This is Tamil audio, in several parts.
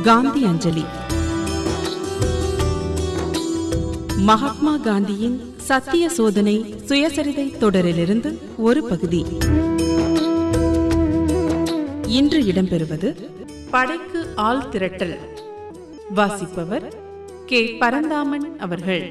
காந்தி அஞ்சலி மகாத்மா காந்தியின் சத்திய சோதனை சுயசரிதை தொடரிலிருந்து ஒரு பகுதி இன்று இடம்பெறுவது படைக்கு ஆள் திரட்டல் வாசிப்பவர் கே பரந்தாமன் அவர்கள்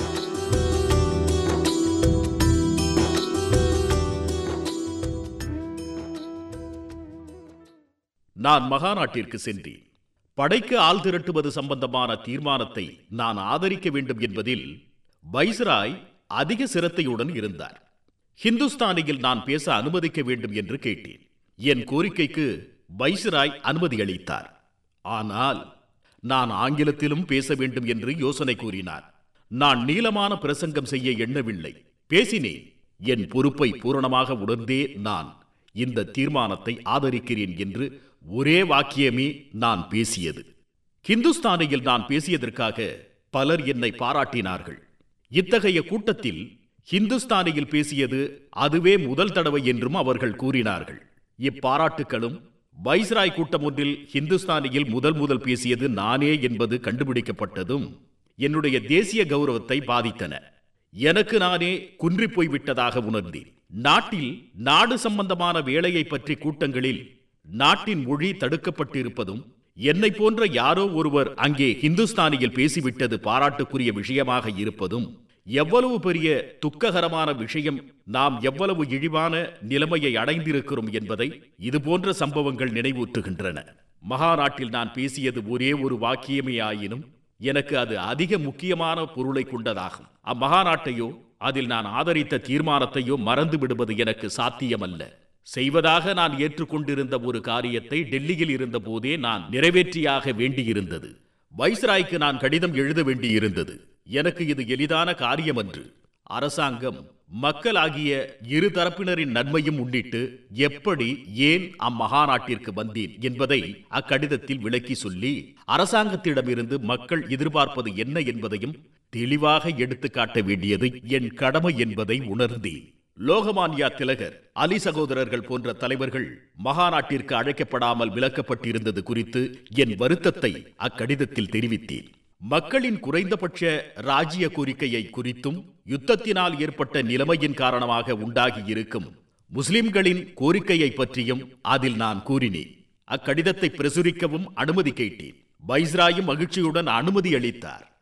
நான் மகாநாட்டிற்கு சென்றேன் படைக்கு ஆள் திரட்டுவது சம்பந்தமான தீர்மானத்தை நான் ஆதரிக்க வேண்டும் என்பதில் வைஸ்ராய் அதிக சிரத்தையுடன் இருந்தார் ஹிந்துஸ்தானியில் நான் பேச அனுமதிக்க வேண்டும் என்று கேட்டேன் என் கோரிக்கைக்கு வைஸ்ராய் அனுமதி அளித்தார் ஆனால் நான் ஆங்கிலத்திலும் பேச வேண்டும் என்று யோசனை கூறினார் நான் நீளமான பிரசங்கம் செய்ய எண்ணவில்லை பேசினேன் என் பொறுப்பை பூரணமாக உணர்ந்தே நான் இந்த தீர்மானத்தை ஆதரிக்கிறேன் என்று ஒரே வாக்கியமே நான் பேசியது ஹிந்துஸ்தானியில் நான் பேசியதற்காக பலர் என்னை பாராட்டினார்கள் இத்தகைய கூட்டத்தில் ஹிந்துஸ்தானியில் பேசியது அதுவே முதல் தடவை என்றும் அவர்கள் கூறினார்கள் இப்பாராட்டுகளும் வைஸ்ராய் கூட்டம் ஒன்றில் ஹிந்துஸ்தானியில் முதல் முதல் பேசியது நானே என்பது கண்டுபிடிக்கப்பட்டதும் என்னுடைய தேசிய கௌரவத்தை பாதித்தன எனக்கு நானே குன்றிப் போய்விட்டதாக உணர்ந்தேன் நாட்டில் நாடு சம்பந்தமான வேலையை பற்றி கூட்டங்களில் நாட்டின் மொழி தடுக்கப்பட்டிருப்பதும் என்னை போன்ற யாரோ ஒருவர் அங்கே ஹிந்துஸ்தானியில் பேசிவிட்டது பாராட்டுக்குரிய விஷயமாக இருப்பதும் எவ்வளவு பெரிய துக்ககரமான விஷயம் நாம் எவ்வளவு இழிவான நிலைமையை அடைந்திருக்கிறோம் என்பதை இதுபோன்ற சம்பவங்கள் நினைவூட்டுகின்றன மகாநாட்டில் நான் பேசியது ஒரே ஒரு வாக்கியமே ஆயினும் எனக்கு அது அதிக முக்கியமான பொருளை கொண்டதாகும் அம்மகாநாட்டையோ அதில் நான் ஆதரித்த தீர்மானத்தையோ மறந்து விடுவது எனக்கு சாத்தியமல்ல செய்வதாக நான் ஏற்றுக்கொண்டிருந்த ஒரு காரியத்தை டெல்லியில் இருந்த போதே நான் நிறைவேற்றியாக வேண்டியிருந்தது வைஸ்ராய்க்கு நான் கடிதம் எழுத வேண்டியிருந்தது எனக்கு இது எளிதான காரியமன்று அரசாங்கம் மக்களாகிய இரு தரப்பினரின் நன்மையும் முன்னிட்டு எப்படி ஏன் அம்மகாநாட்டிற்கு வந்தேன் என்பதை அக்கடிதத்தில் விளக்கி சொல்லி அரசாங்கத்திடமிருந்து மக்கள் எதிர்பார்ப்பது என்ன என்பதையும் தெளிவாக எடுத்துக்காட்ட வேண்டியது என் கடமை என்பதை உணர்ந்தேன் லோகமான்யா திலகர் அலி சகோதரர்கள் போன்ற தலைவர்கள் மகாநாட்டிற்கு அழைக்கப்படாமல் விலக்கப்பட்டிருந்தது குறித்து என் வருத்தத்தை அக்கடிதத்தில் தெரிவித்தேன் மக்களின் குறைந்தபட்ச ராஜ்ய கோரிக்கையை குறித்தும் யுத்தத்தினால் ஏற்பட்ட நிலைமையின் காரணமாக உண்டாகியிருக்கும் முஸ்லிம்களின் கோரிக்கையை பற்றியும் அதில் நான் கூறினேன் அக்கடிதத்தை பிரசுரிக்கவும் அனுமதி கேட்டேன் வைஸ்ராயும் மகிழ்ச்சியுடன் அனுமதி அளித்தார்